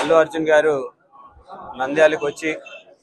అల్లు అర్జున్ గారు నంద్యాలకు వచ్చి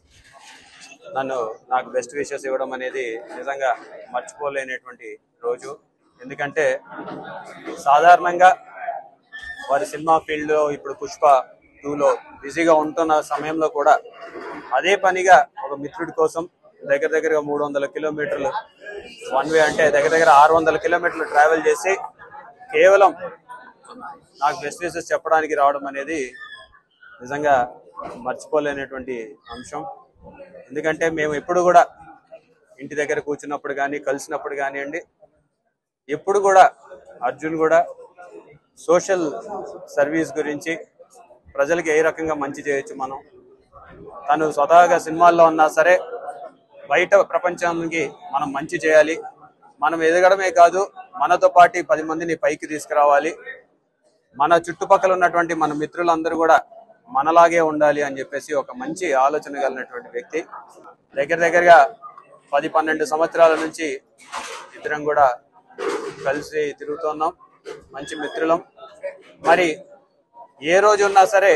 నన్ను నాకు బెస్ట్ విషెస్ ఇవ్వడం అనేది నిజంగా మర్చిపోలేనటువంటి రోజు ఎందుకంటే సాధారణంగా వారి సినిమా ఫీల్డ్లో ఇప్పుడు పుష్ప టూలో బిజీగా ఉంటున్న సమయంలో కూడా అదే పనిగా ఒక మిత్రుడి కోసం దగ్గర దగ్గరగా మూడు వందల కిలోమీటర్లు వన్ వే అంటే దగ్గర దగ్గర ఆరు వందల కిలోమీటర్లు ట్రావెల్ చేసి కేవలం నాకు బెస్ట్ విషెస్ చెప్పడానికి రావడం అనేది నిజంగా మర్చిపోలేనటువంటి అంశం ఎందుకంటే మేము ఎప్పుడు కూడా ఇంటి దగ్గర కూర్చున్నప్పుడు కానీ కలిసినప్పుడు కానివ్వండి ఎప్పుడు కూడా అర్జున్ కూడా సోషల్ సర్వీస్ గురించి ప్రజలకు ఏ రకంగా మంచి చేయొచ్చు మనం తను స్వతహాగా సినిమాల్లో ఉన్నా సరే బయట ప్రపంచానికి మనం మంచి చేయాలి మనం ఎదగడమే కాదు మనతో పాటు పది మందిని పైకి తీసుకురావాలి మన చుట్టుపక్కల ఉన్నటువంటి మన మిత్రులందరూ కూడా మనలాగే ఉండాలి అని చెప్పేసి ఒక మంచి ఆలోచన కలిగినటువంటి వ్యక్తి దగ్గర దగ్గరగా పది పన్నెండు సంవత్సరాల నుంచి ఇద్దరం కూడా కలిసి తిరుగుతున్నాం మంచి మిత్రులం మరి ఏ రోజు ఉన్నా సరే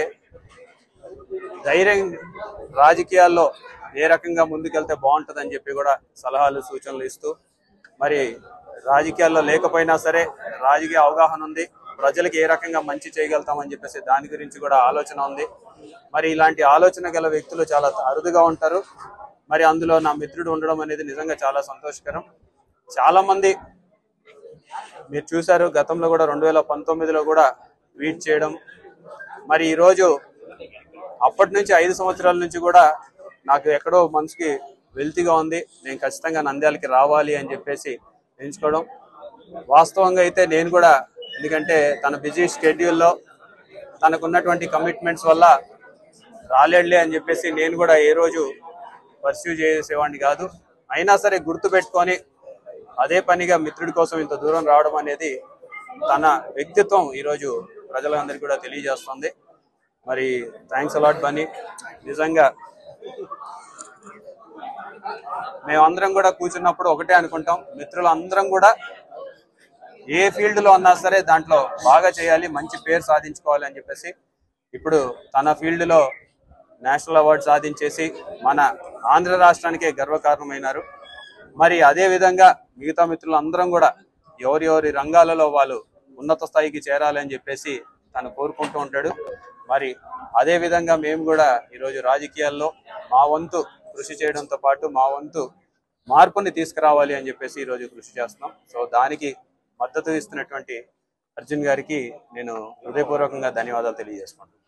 ధైర్యం రాజకీయాల్లో ఏ రకంగా ముందుకెళ్తే బాగుంటుందని చెప్పి కూడా సలహాలు సూచనలు ఇస్తూ మరి రాజకీయాల్లో లేకపోయినా సరే రాజకీయ అవగాహన ఉంది ప్రజలకు ఏ రకంగా మంచి చేయగలుగుతామని చెప్పేసి దాని గురించి కూడా ఆలోచన ఉంది మరి ఇలాంటి ఆలోచన గల వ్యక్తులు చాలా అరుదుగా ఉంటారు మరి అందులో నా మిత్రుడు ఉండడం అనేది నిజంగా చాలా సంతోషకరం చాలా మంది మీరు చూశారు గతంలో కూడా రెండు వేల పంతొమ్మిదిలో కూడా ట్వీట్ చేయడం మరి ఈరోజు అప్పటి నుంచి ఐదు సంవత్సరాల నుంచి కూడా నాకు ఎక్కడో మనసుకి వెల్తిగా ఉంది నేను ఖచ్చితంగా నంద్యాలకి రావాలి అని చెప్పేసి ఎంచుకోవడం వాస్తవంగా అయితే నేను కూడా ఎందుకంటే తన బిజీ షెడ్యూల్లో తనకున్నటువంటి కమిట్మెంట్స్ వల్ల రాలేడులే అని చెప్పేసి నేను కూడా ఏ రోజు పర్సూ చేసేవాడిని కాదు అయినా సరే గుర్తు పెట్టుకొని అదే పనిగా మిత్రుడి కోసం ఇంత దూరం రావడం అనేది తన వ్యక్తిత్వం ఈరోజు ప్రజలందరికీ కూడా తెలియజేస్తుంది మరి థ్యాంక్స్ అలాట్ బనీ నిజంగా మేమందరం కూడా కూర్చున్నప్పుడు ఒకటే అనుకుంటాం మిత్రులందరం కూడా ఏ ఫీల్డ్ లో ఉన్నా సరే దాంట్లో బాగా చేయాలి మంచి పేరు సాధించుకోవాలి అని చెప్పేసి ఇప్పుడు తన ఫీల్డ్ లో నేషనల్ అవార్డు సాధించేసి మన ఆంధ్ర రాష్ట్రానికే గర్వకారణమైనారు మరి అదే విధంగా మిగతా మిత్రులందరం కూడా ఎవరి ఎవరి రంగాలలో వాళ్ళు ఉన్నత స్థాయికి చేరాలి అని చెప్పేసి తను కోరుకుంటూ ఉంటాడు మరి అదే విధంగా మేము కూడా ఈరోజు రాజకీయాల్లో మా వంతు కృషి చేయడంతో పాటు మా వంతు మార్పుని తీసుకురావాలి అని చెప్పేసి ఈరోజు కృషి చేస్తున్నాం సో దానికి మద్దతు ఇస్తున్నటువంటి అర్జున్ గారికి నేను హృదయపూర్వకంగా ధన్యవాదాలు తెలియజేసుకుంటున్నాను